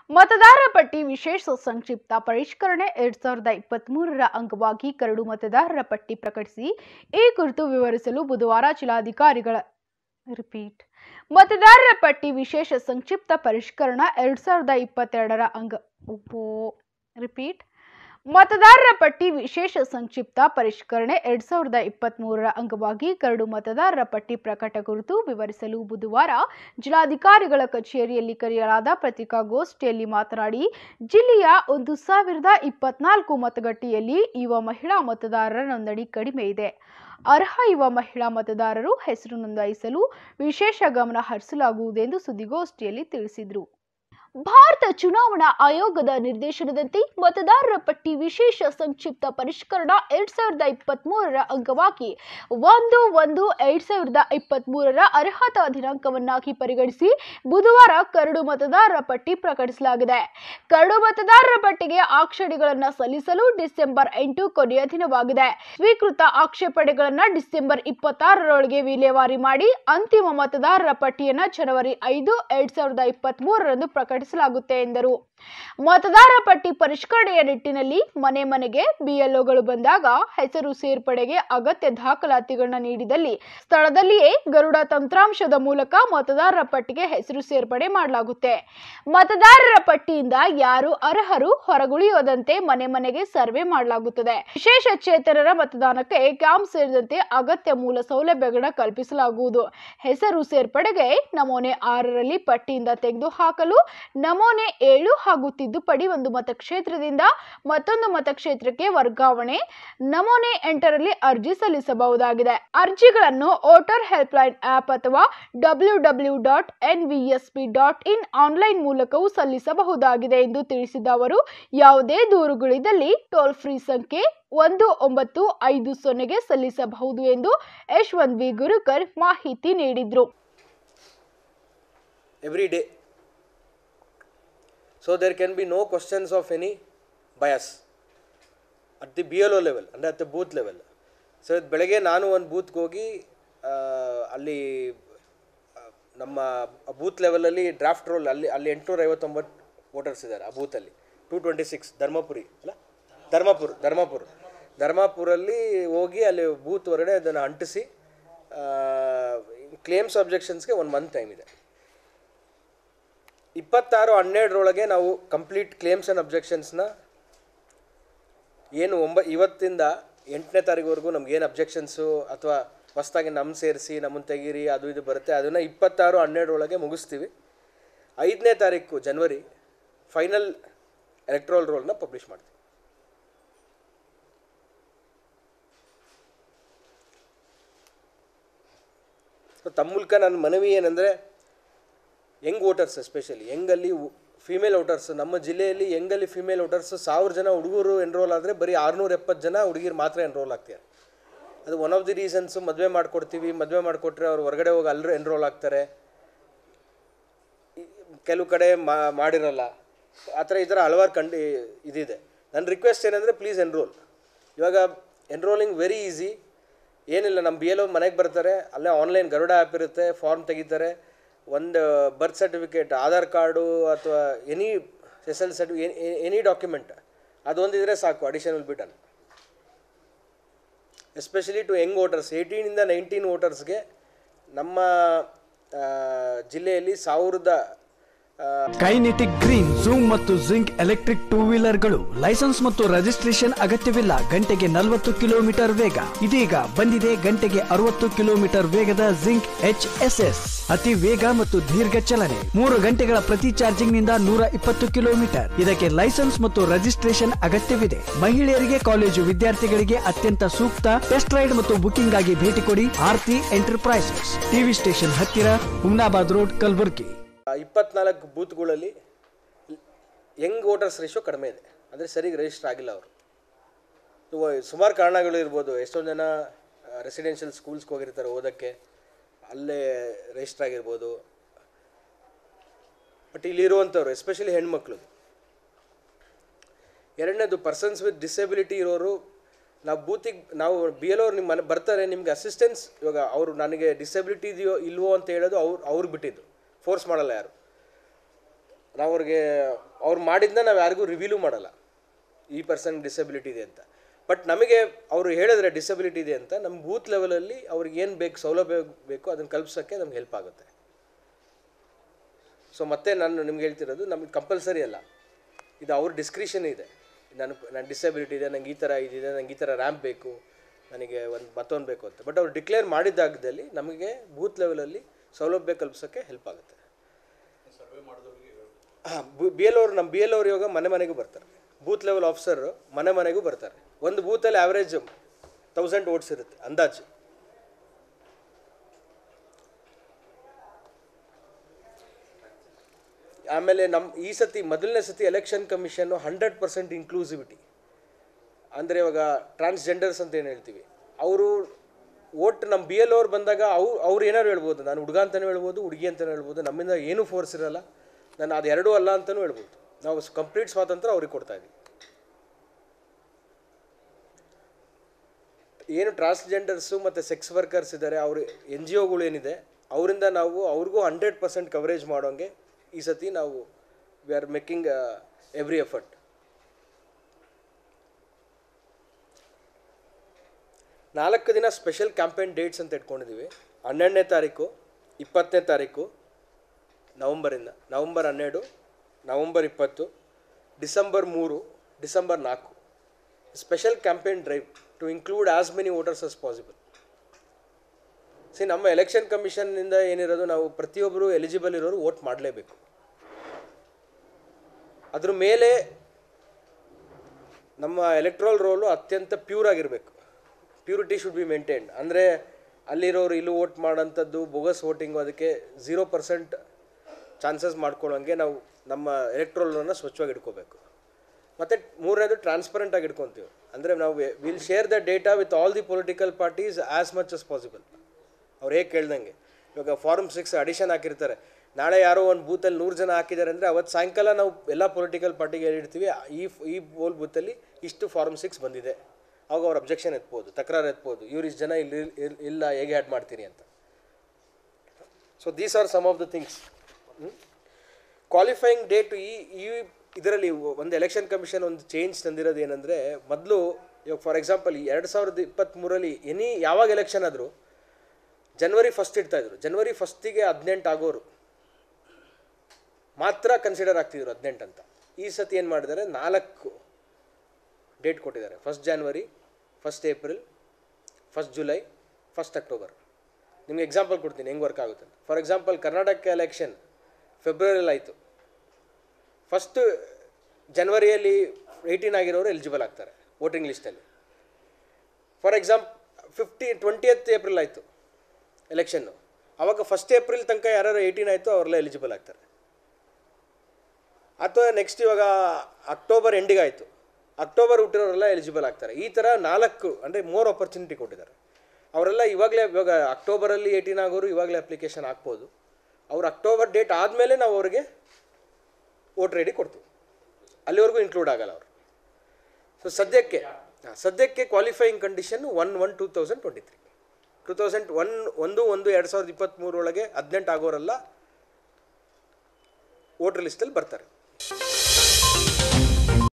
ಮತದಾರರ ಪಟ್ಟಿ ವಿಶೇಷ ಸಂಕ್ಷಿಪ್ತ ಪರಿಷ್ಕರಣೆ ಎರಡ್ ಸಾವಿರದ ಇಪ್ಪತ್ತ್ ಮೂರರ ಅಂಗವಾಗಿ ಕರಡು ಮತದಾರರ ಪಟ್ಟಿ ಪ್ರಕಟಿಸಿ ಈ ಕುರಿತು ವಿವರಿಸಲು ಬುಧವಾರ ಜಿಲ್ಲಾಧಿಕಾರಿಗಳ ರಿಪೀಟ್ ಮತದಾರರ ಪಟ್ಟಿ ವಿಶೇಷ ಸಂಕ್ಷಿಪ್ತ ಪರಿಷ್ಕರಣ ಎರಡ್ ಸಾವಿರದ ಇಪ್ಪತ್ತೆರಡರ ಅಂಗ ಓಹೋ ರಿಪೀಟ್ ಮತದಾರರ ಪಟ್ಟಿ ವಿಶೇಷ ಸಂಕ್ಷಿಪ್ತ ಪರಿಷ್ಕರಣೆ ಎರಡ್ ಸಾವಿರದ ಇಪ್ಪತ್ತ್ ಮೂರರ ಅಂಗವಾಗಿ ಕರಡು ಮತದಾರರ ಪಟ್ಟಿ ಪ್ರಕಟ ಕುರಿತು ವಿವರಿಸಲು ಬುಧವಾರ ಜಿಲ್ಲಾಧಿಕಾರಿಗಳ ಕಚೇರಿಯಲ್ಲಿ ಕರೆಯಲಾದ ಪತ್ರಿಕಾಗೋಷ್ಠಿಯಲ್ಲಿ ಮಾತನಾಡಿ ಜಿಲ್ಲೆಯ ಒಂದು ಸಾವಿರದ ಇಪ್ಪತ್ನಾಲ್ಕು ಮತಗಟ್ಟೆಯಲ್ಲಿ ಯುವ ಮಹಿಳಾ ಮತದಾರರ ನೋಂದಣಿ ಕಡಿಮೆ ಇದೆ ಅರ್ಹ ಯುವ ಮಹಿಳಾ ಮತದಾರರು ಹೆಸರು ನೋಂದಾಯಿಸಲು ವಿಶೇಷ ಗಮನ ಹರಿಸಲಾಗುವುದೆಂದು ಸುದ್ದಿಗೋಷ್ಠಿಯಲ್ಲಿ ತಿಳಿಸಿದರು ಭಾರತ ಚುನಾವಣಾ ಆಯೋಗದ ನಿರ್ದೇಶನದಂತೆ ಮತದಾರರ ಪಟ್ಟಿ ವಿಶೇಷ ಸಂಕ್ಷಿಪ್ತ ಪರಿಷ್ಕರಣ ಎರಡ್ ಸಾವಿರದ ಇಪ್ಪತ್ತ್ ಮೂರರ ಅಂಗವಾಗಿ ಒಂದು ಒಂದು ಎರಡ್ ಸಾವಿರದ ಇಪ್ಪತ್ತ್ ಮೂರರ ಅರ್ಹತಾ ದಿನಾಂಕವನ್ನಾಗಿ ಪರಿಗಣಿಸಿ ಬುಧವಾರ ಕರಡು ಮತದಾರರ ಪಟ್ಟಿ ಪ್ರಕಟಿಸಲಾಗಿದೆ ಕರಡು ಮತದಾರರ ಪಟ್ಟಿಗೆ ಆಕ್ಷೇಪಣೆಗಳನ್ನು ಸಲ್ಲಿಸಲು ಡಿಸೆಂಬರ್ ಎಂಟು ಕೊನೆಯ ದಿನವಾಗಿದೆ ಸ್ವೀಕೃತ ಆಕ್ಷೇಪಣೆಗಳನ್ನು ಡಿಸೆಂಬರ್ ಇಪ್ಪತ್ತಾರರೊಳಗೆ ವಿಲೇವಾರಿ ಮಾಡಿ ಅಂತಿಮ ಮತದಾರರ ಪಟ್ಟಿಯನ್ನು ಜನವರಿ ಐದು ಎರಡ್ ಸಾವಿರದ ಇಪ್ಪತ್ತ್ ಮೂರರಂದು ಪ್ರಕಟಿಸಲಾಗುತ್ತೆ ಎಂದರು ಮತದಾರರ ಪಟ್ಟಿ ಪರಿಷ್ಕರಣೆಯ ನಿಟ್ಟಿನಲ್ಲಿ ಮನೆ ಮನೆಗೆ ಬಿಎಲ್ಒಗಳು ಬಂದಾಗ ಹೆಸರು ಸೇರ್ಪಡೆಗೆ ಅಗತ್ಯ ದಾಖಲಾತಿಗಳನ್ನ ನೀಡಿದಲ್ಲಿ ಸ್ಥಳದಲ್ಲಿಯೇ ಗರುಡ ತಂತ್ರಾಂಶದ ಮೂಲಕ ಮತದಾರರ ಪಟ್ಟಿಗೆ ಹೆಸರು ಸೇರ್ಪಡೆ ಮಾಡಲಾಗುತ್ತೆ ಮತದಾರರ ಪಟ್ಟಿಯಿಂದ ಯಾರು ಅರ್ಹರು ಹೊರಗುಳಿಯದಂತೆ ಮನೆ ಮನೆಗೆ ಸರ್ವೆ ಮಾಡಲಾಗುತ್ತದೆ ವಿಶೇಷ ಚೇತನರ ಮತದಾನಕ್ಕೆ ಕ್ಯಾಂಪ್ ಸೇರಿದಂತೆ ಅಗತ್ಯ ಮೂಲ ಸೌಲಭ್ಯಗಳನ್ನ ಕಲ್ಪಿಸಲಾಗುವುದು ಹೆಸರು ಸೇರ್ಪಡೆಗೆ ನಮೂನೆ ಆರರಲ್ಲಿ ಪಟ್ಟಿಯಿಂದ ತೆಗೆದುಹಾಕಲು ನಮೂನೆ ಏಳು ಹಾಗೂ ತಿದ್ದುಪಡಿ ಒಂದು ಮತಕ್ಷೇತ್ರದಿಂದ ಮತ್ತೊಂದು ಮತಕ್ಷೇತ್ರಕ್ಕೆ ವರ್ಗಾವಣೆ ನಮೂನೆ ಎಂಟರಲ್ಲಿ ಅರ್ಜಿ ಸಲ್ಲಿಸಬಹುದಾಗಿದೆ ಅರ್ಜಿಗಳನ್ನು ವೋಟರ್ ಹೆಲ್ಪ್ಲೈನ್ ಆಪ್ ಅಥವಾ W W dot N V S P dot in online ಮೂಲಕವೂ ಸಲ್ಲಿಸಬಹುದಾಗಿದೆ ಎಂದು ತಿಳಿಸಿದ ಅವರು ಯಾವುದೇ ದೂರುಗಳಿದ್ದಲ್ಲಿ ಟೋಲ್ ಫ್ರೀ ಸಂಖ್ಯೆ ಒಂದು ಒಂಬತ್ತು ಐದು ಸೊನ್ನೆಗೆ ಸಲ್ಲಿಸಬಹುದು ಎಂದು ಯಶವಂತ್ ವಿ ಗುರುಕರ್ ಮಾಹಿತಿ ನೀಡಿದ್ರು every day. So there can be no questions of any bias at the BLO level ಅಂದರೆ at the booth level. So ಇದು ಬೆಳಗ್ಗೆ ನಾನು ಒಂದು ಬೂತ್ಗೆ ಹೋಗಿ ಆ, ಅಲ್ಲಿ ಆ, ನಮ್ಮ ಬೂತ್ ಲೆವೆಲಲ್ಲಿ ಡ್ರಾಫ್ಟ್ ರೋಲ್ ಅಲ್ಲಿ ಅಲ್ಲಿ ಎಂಟುನೂರ ಐವತ್ತೊಂಬತ್ತು ವೋಟರ್ಸ್ ಇದ್ದಾರೆ ಆ ಬೂತಲ್ಲಿ ಟೂ ಟ್ವೆಂಟಿ ಸಿಕ್ಸ್ ಧರ್ಮಪುರಿ ಅಲ್ಲ ಧರ್ಮಪುರ್ ಧರ್ಮಪುರ್ ಧರ್ಮಪುರಲ್ಲಿ ಹೋಗಿ ಅಲ್ಲಿ ಬೂತ್ ಹೊರಗಡೆ ಅದನ್ನು ಅಂಟಿಸಿ ಕ್ಲೇಮ್ಸ್ ಅಬ್ಜೆಕ್ಷನ್ಸ್ಗೆ ಒಂದು ಮಂತ್ ಟೈಮ್ ಇದೆ ಇಪ್ಪತ್ತಾರು ಹನ್ನೆರಡರೊಳಗೆ ನಾವು ಕಂಪ್ಲೀಟ್ ಕ್ಲೇಮ್ಸ್ ಆ್ಯಂಡ್ ಅಬ್ಜೆಕ್ಷನ್ಸ್ನ ಏನು ಒಂಬ ಇವತ್ತಿಂದ ಎಂಟನೇ ತಾರೀಕುವರೆಗೂ ನಮ್ಗೇನು ಅಬ್ಜೆಕ್ಷನ್ಸು ಅಥವಾ ಹೊಸ್ದಾಗಿ ನಮ್ಮ ಸೇರಿಸಿ ನಮ್ಮನ್ನು ತೆಗೀರಿ ಅದು ಇದು ಬರುತ್ತೆ ಅದನ್ನು ಇಪ್ಪತ್ತಾರು ಹನ್ನೆರಡರೊಳಗೆ ಮುಗಿಸ್ತೀವಿ ಐದನೇ ತಾರೀಕು ಜನವರಿ ಫೈನಲ್ ಎಲೆಕ್ಟ್ರೋಲ್ ರೋಲ್ನ ಪಬ್ಲಿಷ್ ಮಾಡ್ತೀವಿ ಸೊ ತಮ್ಮ ಮೂಲಕ ನನ್ನ ಮನವಿ ಏನಂದರೆ ಯಂಗ್ ವೋಟರ್ಸ್ ಎಸ್ಪೆಷಲಿ ಯಂಗಲ್ಲಿ ಫಿಮೇಲ್ ವೋಟರ್ಸ್ ನಮ್ಮ ಜಿಲ್ಲೆಯಲ್ಲಿ ಯಂಗಲ್ಲಿ ಫಿಮೇಲ್ ವೋಟರ್ಸ್ ಸಾವಿರ ಜನ ಹುಡುಗರು ಎನ್ರೋಲ್ ಆದರೆ ಬರೀ ಆರುನೂರ ಎಪ್ಪತ್ತು ಜನ ಹುಡುಗಿರು ಮಾತ್ರ ಎನ್ರೋಲ್ ಆಗ್ತಾರೆ ಅದು ಒನ್ ಆಫ್ ದಿ ರೀಸನ್ಸು ಮದುವೆ ಮಾಡಿಕೊಡ್ತೀವಿ ಮದುವೆ ಮಾಡಿಕೊಟ್ರೆ ಅವ್ರು ಹೊರಗಡೆ ಹೋಗಿ ಅಲ್ಲರೂ ಎನ್ರೋಲ್ ಆಗ್ತಾರೆ ಈ- ಕೆಲವು ಕಡೆ ಮಾ ಮಾಡಿರಲ್ಲ ಆ ಥರ ಈ ಥರ ಹಲವಾರು ಕಂಡು ಇದಿದೆ ನನ್ನ ರಿಕ್ವೆಸ್ಟ್ ಏನಂದರೆ ಪ್ಲೀಸ್ ಎನ್ರೋಲ್ ಇವಾಗ ಎನ್ರೋಲಿಂಗ್ ವೆರಿ ಈಸಿ ಏನಿಲ್ಲ ನಮ್ಮ ಬಿ ಎಲ್ ಮನೆಗೆ ಬರ್ತಾರೆ ಅಲ್ಲೇ ಆನ್ಲೈನ್ ಗರುಡ ಆ್ಯಪ್ ಇರುತ್ತೆ ಫಾರ್ಮ್ ತೆಗಿತಾರೆ ಒಂದು ಬರ್ತ್ ಸರ್ಟಿಫಿಕೇಟ್ ಆಧಾರ್ ಕಾರ್ಡು ಅಥವಾ any S L cert any document ಅದೊಂದಿದ್ರೆ ಸಾಕು addition will be done especially to young voters ಏಯ್ಟೀನಿಂದ ನೈನ್ಟೀನ್ ವೋಟರ್ಸ್ಗೆ ನಮ್ಮ ಆ, ಜಿಲ್ಲೆಯಲ್ಲಿ ಸಾವಿರದ ಆ, ಕೈನೆಟಿಕ್ ಗ್ರೀನ್ ಝೂಮ್ ಮತ್ತು ಜಿಂಕ್ ಎಲೆಕ್ಟ್ರಿಕ್ ಟೂ ವೀಲರ್ಗಳು ಲೈಸೆನ್ಸ್ ಮತ್ತು ರಿಜಿಸ್ಟ್ರೇಷನ್ ಅಗತ್ಯವಿಲ್ಲ ಗಂಟೆಗೆ ನಲವತ್ತು ಕಿಲೋಮೀಟರ್ ವೇಗ ಇದೀಗ ಬಂದಿದೆ ಗಂಟೆಗೆ ಅರವತ್ತು ಕಿಲೋಮೀಟರ್ ವೇಗದ ಜಿಂಕ್ ಎಚ್ ಎಸ್ ಎಸ್ ಅತಿ ವೇಗ ಮತ್ತು ದೀರ್ಘ ಚಲನೆ ಮೂರು ಗಂಟೆಗಳ ಪ್ರತಿ ಚಾರ್ಜಿಂಗ್ ನಿಂದ ನೂರ ಇಪ್ಪತ್ತು ಕಿಲೋಮೀಟರ್ ಇದಕ್ಕೆ ಲೈಸೆನ್ಸ್ ಮತ್ತು ರಿಜಿಸ್ಟ್ರೇಷನ್ ಅಗತ್ಯವಿದೆ ಮಹಿಳೆಯರಿಗೆ ಕಾಲೇಜು ವಿದ್ಯಾರ್ಥಿಗಳಿಗೆ ಅತ್ಯಂತ ಸೂಕ್ತ ಟೆಸ್ಟ್ ರೈಡ್ ಮತ್ತು ಬುಕಿಂಗ್ ಆಗಿ ಭೇಟಿ ಕೊಡಿ ಆರ್ತಿ ಎಂಟರ್ಪ್ರೈಸಸ್ ಟಿವಿ ಸ್ಟೇಷನ್ ಹತ್ತಿರ ಹುಮ್ನಾಬಾದ್ ರೋಡ್ ಕಲಬುರ್ಗಿ ಇಪ್ಪತ್ನಾಲ್ಕು ಬೂತ್ಗಳಲ್ಲಿ ಯಂಗ್ ವೋಟರ್ಸ್ ರೇಷೋ ಕಡಿಮೆ ಇದೆ ಅಂದರೆ ಸರಿಗೆ ರಿಜಿಸ್ಟರ್ ಆಗಿಲ್ಲ ಅವರು ಸುಮಾರು ಕಾರಣಗಳು ಇರ್ಬೋದು ಎಷ್ಟೊಂದು ಜನ ರೆಸಿಡೆನ್ಷಿಯಲ್ ಸ್ಕೂಲ್ಸ್ಗೆ ಹೋಗಿರ್ತಾರೆ ಓದೋಕ್ಕೆ ಅಲ್ಲೇ ರಿಜಿಸ್ಟರ್ ಆಗಿರ್ಬೋದು ಬಟ್ ಇಲ್ಲಿರುವಂಥವ್ರು ಎಸ್ಪೆಷಲಿ ಹೆಣ್ಮಕ್ಳು ಎರಡನೇದು ಪರ್ಸನ್ಸ್ ವಿತ್ ಡಿಸೆಬಿಲಿಟಿ ಇರೋರು ನಾವು ಬೂತಿಗೆ ನಾವು ಬಿ ಎಲ್ ಅವ್ರು ನಿಮ್ಮ ಮನೆ ಬರ್ತಾರೆ ನಿಮ್ಗೆ ಅಸಿಸ್ಟೆನ್ಸ್ ಇವಾಗ ಅವರು ನನಗೆ ಡಿಸೆಬಿಲಿಟಿ ಇದೆಯೋ ಇಲ್ವೋ ಅಂತ ಹೇಳೋದು ಅವ್ರು ಅವ್ರಿಗೆ ಬಿಟ್ಟಿದ್ದು ಫೋರ್ಸ್ ಮಾಡಲ್ಲ ಯಾರು ನಾವು ಅವ್ರಿಗೆ ಅವ್ರು ಮಾಡಿದ್ನ ನಾವು ಯಾರಿಗೂ ರಿವೀಲು ಮಾಡಲ್ಲ ಈ ಪರ್ಸನ್ ಡಿಸಬಿಲಿಟಿ ಇದೆ ಅಂತ ಬಟ್ ನಮಗೆ ಅವರು ಹೇಳಿದ್ರೆ ಡಿಸಬಿಲಿಟಿ ಇದೆ ಅಂತ ನಮ್ಮ ಬೂತ್ ಲೆವೆಲಲ್ಲಿ ಅವ್ರಿಗೆ ಏನು ಬೇಕು ಸೌಲಭ್ಯ ಬೇಕು ಅದನ್ನು ಕಲ್ಪಿಸೋಕ್ಕೆ ನಮ್ಗೆ ಹೆಲ್ಪ್ ಆಗುತ್ತೆ ಸೊ ಮತ್ತೆ ನಾನು ನಿಮ್ಗೆ ಹೇಳ್ತಿರೋದು ನಮಗೆ ಕಂಪಲ್ಸರಿ ಅಲ್ಲ ಇದು ಅವ್ರ ಡಿಸ್ಕ್ರಿಷನ್ ಇದೆ ನಾನು ನನ್ನ ಡಿಸಬಿಲಿಟಿ ಇದೆ ನಂಗೆ ಈ ಥರ ಇದಿದೆ ನಂಗೆ ಈ ಥರ ರ್ಯಾಂಪ್ ಬೇಕು ನನಗೆ ಒಂದು ಮತ್ತೊಂದು ಬೇಕು ಅಂತ ಬಟ್ ಅವ್ರು ಡಿಕ್ಲೇರ್ ಮಾಡಿದ್ದಾಗದಲ್ಲಿ ನಮಗೆ ಬೂತ್ ಲೆವೆಲಲ್ಲಿ ಸೌಲಭ್ಯ ಕಲ್ಪಿಸೋಕ್ಕೆ ಹೆಲ್ಪ್ ಆಗುತ್ತೆ ಹಾಂ ಬಿ ಎಲ್ ಅವ್ರು ನಮ್ಮ ಬಿ ಎಲ್ ಅವ್ರು ಇವಾಗ ಮನೆ ಮನೆಗೂ ಬರ್ತಾರೆ ಬೂತ್ ಲೆವೆಲ್ ಆಫೀಸರ್ ಮನೆ ಮನೆಗೂ ಬರ್ತಾರೆ ಒಂದು ಬೂತಲ್ಲಿ ಆವ್ರೇಜ್ ತೌಸಂಡ್ ಓಟ್ಸ್ ಇರುತ್ತೆ ಅಂದಾಜು ಆಮೇಲೆ ನಮ್ಮ ಈ ಸತಿ ಮೊದಲನೇ ಸತಿ election commission hundred percent inclusivity ಅಂದರೆ ಇವಾಗ ಟ್ರಾನ್ಸ್ಜೆಂಡರ್ಸ್ ಅಂತ ಏನು ಹೇಳ್ತೀವಿ ಅವರು ಓಟ್ ನಮ್ಮ ಬಿ ಎಲ್ ಅವ್ರು ಬಂದಾಗ ಅವ್ರು ಅವ್ರು ಏನಾದ್ರು ಹೇಳ್ಬೋದು ನಾನು ಹುಡುಗ ಅಂತಲೂ ಹೇಳ್ಬೋದು ಹುಡುಗಿ ಅಂತಲೂ ಹೇಳ್ಬೋದು ನಮ್ಮಿಂದ ಏನೂ ಫೋರ್ಸ್ ಇರಲ್ಲ ನಾನು ಅದು ಎರಡೂ ಅಲ್ಲ ಅಂತಲೂ ಹೇಳ್ಬೋದು ನಾವು ಕಂಪ್ಲೀಟ್ ಸ್ವಾತಂತ್ರ್ಯ ಅವ್ರಿಗೆ ಕೊಡ್ತಾ ಇದ್ದೀವಿ ಏನು ಟ್ರಾನ್ಸ್ಜೆಂಡರ್ಸು ಮತ್ತು ಸೆಕ್ಸ್ ವರ್ಕರ್ಸ್ ಇದ್ದಾರೆ ಅವರು ಎನ್ ಜಿ ಒಗಳು ಏನಿದೆ ಅವರಿಂದ ನಾವು ಅವ್ರಿಗೂ ಹಂಡ್ರೆಡ್ ಪರ್ಸೆಂಟ್ ಕವರೇಜ್ ಮಾಡೋಂಗೆ ಈ ಸತಿ ನಾವು we are making every effort ನಾಲ್ಕು ದಿನ ಸ್ಪೆಷಲ್ ಕ್ಯಾಂಪೇನ್ ಡೇಟ್ಸ್ ಅಂತ ಇಟ್ಕೊಂಡಿದ್ದೀವಿ ಹನ್ನೆರಡನೇ ತಾರೀಕು ಇಪ್ಪತ್ತನೇ ತಾರೀಕು ನವಂಬರಿಂದ ನವಂಬರ್ ಹನ್ನೆರಡು ನವಂಬರ್ ಇಪ್ಪತ್ತು ಡಿಸೆಂಬರ್ ಮೂರು ಡಿಸೆಂಬರ್ ನಾಲ್ಕು special campaign drive to include as many voters as possible see ನಮ್ಮ ಎಲೆಕ್ಷನ್ ಕಮಿಷನ್ನಿಂದ ಏನಿರೋದು ನಾವು ಪ್ರತಿಯೊಬ್ಬರು ಎಲಿಜಿಬಲ್ ಇರೋರು ವೋಟ್ ಮಾಡಲೇಬೇಕು ಅದ್ರ ಮೇಲೆ ನಮ್ಮ ಎಲೆಕ್ಟ್ರಲ್ ರೋಲು ಅತ್ಯಂತ ಪ್ಯೂರ್ ಆಗಿರಬೇಕು ಪ್ಯೂರಿಟಿ ಶುಡ್ ಬಿ ಮೇಂಟೈನ್ಡ್ ಅಂದರೆ ಅಲ್ಲಿರೋರು ಇಲ್ಲೂ ವೋಟ್ ಮಾಡೋಂಥದ್ದು ಬೋಗಸ್ ವೋಟಿಂಗು ಅದಕ್ಕೆ ಝೀರೋ ಪರ್ಸೆಂಟ್ ಚಾನ್ಸಸ್ ಮಾಡ್ಕೊಳ್ಳೋಂಗೆ ನಾವು ನಮ್ಮ ಎಲೆಕ್ಟ್ರೋಲನ್ನು ಸ್ವಚ್ಛವಾಗಿ ಇಟ್ಕೋಬೇಕು ಮತ್ತು ಮೂರನೇದು ಟ್ರಾನ್ಸ್ಪರೆಂಟ್ ಆಗಿ ಇಟ್ಕೊತೀವಿ ಅಂದರೆ ನಾವು will share the data with all the political parties as much as possible ಅವ್ರು ಹೇಗೆ ಕೇಳ್ದಂಗೆ ಇವಾಗ ಫಾರ್ಮ್ ಸಿಕ್ಸ್ ಅಡಿಷನ್ ಹಾಕಿರ್ತಾರೆ ನಾಳೆ ಯಾರೋ ಒಂದು ಬೂತಲ್ಲಿ ನೂರು ಜನ ಹಾಕಿದ್ದಾರೆ ಅಂದರೆ ಅವತ್ತು ಸಾಯಂಕಾಲ ನಾವು ಎಲ್ಲ ಪೊಲಿಟಿಕಲ್ ಪಾರ್ಟಿಗೆ ಹೇಳಿರ್ತೀವಿ ಈ ಈ ಬೋಲ್ ಬೂತಲ್ಲಿ ಇಷ್ಟು ಫಾರ್ಮ್ ಸಿಕ್ಸ್ ಬಂದಿದೆ ಅವಾಗ ಅವ್ರು ಅಬ್ಜೆಕ್ಷನ್ ಎತ್ಬೋದು ತಕರಾರು ಎತ್ಬೋದು ಇವ್ರು ಇಷ್ಟು ಜನ ಇಲ್ಲಿ ಇಲ್- ಇಲ್ಲ ಹೇಗೆ ಆ್ಯಡ್ ಮಾಡ್ತೀರಿ ಅಂತ so these are some of the things qualifying date ಈ ಈ ಇದರಲ್ಲಿ ಒಂದು ಎಲೆಕ್ಷನ್ ಕಮಿಷನ್ ಒಂದು ಚೇಂಜ್ ತಂದಿರೋದು ಏನಂದರೆ ಮೊದಲು ಇವಾಗ ಫಾರ್ ಎಕ್ಸಾಂಪಲ್ ಎರಡು ಸಾವಿರದ ಇಪ್ಪತ್ತ್ಮೂರಲ್ಲಿ ಎನಿ ಯಾವಾಗ ಎಲೆಕ್ಷನ್ ಆದರೂ ಜನವರಿ ಫಸ್ಟ್ ಇಡ್ತಾಯಿದ್ರು ಜನವರಿ ಫಸ್ಟಿಗೆ ಹದಿನೆಂಟು ಆಗೋರು ಮಾತ್ರ ಕನ್ಸಿಡರ್ ಆಗ್ತಿದ್ರು ಹದಿನೆಂಟು ಅಂತ ಈ ಸತಿ ಏನು ಮಾಡಿದ್ದಾರೆ ನಾಲ್ಕು ಡೇಟ್ ಕೊಟ್ಟಿದ್ದಾರೆ first January first April first July first October ನಿಮ್ಗೆ ಎಕ್ಸಾಂಪಲ್ ಕೊಡ್ತೀನಿ ಹೆಂಗೆ ವರ್ಕ್ ಆಗುತ್ತೆ ಅಂತ ಫಾರ್ ಎಕ್ಸಾಂಪಲ್ ಕರ್ನಾಟಕ ಎಲೆಕ್ಷನ್ ಫೆಬ್ರವರಿಯಲ್ಲಿ ಆಯಿತು ಫಸ್ಟು ಜನವರಿಯಲ್ಲಿ ಏಯ್ಟೀನ್ ಆಗಿರೋರು ಎಲಿಜಿಬಲ್ ಆಗ್ತಾರೆ ವೋಟಿಂಗ್ ಲಿಸ್ಟಲ್ಲಿ for example fifty twentieth April ಆಯಿತು ಎಲೆಕ್ಷನ್ನು ಆವಾಗ ಫಸ್ಟ್ ಏಪ್ರಿಲ್ ತನಕ ಯಾರು ಏಯ್ಟೀನ್ ಆಯಿತು ಅವರೆಲ್ಲ ಎಲಿಜಿಬಲ್ ಆಗ್ತಾರೆ ಅಥವಾ ನೆಕ್ಸ್ಟ್ ಇವಾಗ ಅಕ್ಟೋಬರ್ ಎಂಡಿಗೆ ಆಯಿತು ಅಕ್ಟೋಬರ್ ಹುಟ್ಟಿರೋರೆಲ್ಲ ಎಲಿಜಿಬಲ್ ಆಗ್ತಾರೆ ಈ ಥರ ನಾಲ್ಕು ಅಂದರೆ ಮೋರ್ ಆಪರ್ಚುನಿಟಿ ಕೊಟ್ಟಿದ್ದಾರೆ ಅವರೆಲ್ಲ ಇವಾಗಲೇ ಇವಾಗ ಅಕ್ಟೋಬರಲ್ಲಿ ಏಯ್ಟೀನ್ ಆಗೋರು ಇವಾಗಲೇ ಅಪ್ಲಿಕೇಶನ್ ಹಾಕ್ಬೋದು ಅವ್ರು ಅಕ್ಟೋಬರ್ ಡೇಟ್ ಆದಮೇಲೆ ನಾವು ಅವ್ರಿಗೆ ವೋಟರ್ ಐ ಡಿ ಕೊಡ್ತೀವಿ ಅಲ್ಲಿವರೆಗೂ ಇನ್ಕ್ಲೂಡ್ ಆಗಲ್ಲ ಅವರು ಸೊ ಸದ್ಯಕ್ಕೆ ಹಾಂ, ಸದ್ಯಕ್ಕೆ qualifying condition one one two thousand twenty three two thousand one ಒಂದು ಒಂದು ಎರಡು ಸಾವಿರದ ಇಪ್ಪತ್ತ್ಮೂರೊಳಗೆ ಹದಿನೆಂಟು ಆಗೋರೆಲ್ಲ ವೋಟರ್ ಲಿಸ್ಟಲ್ಲಿ ಬರ್ತಾರೆ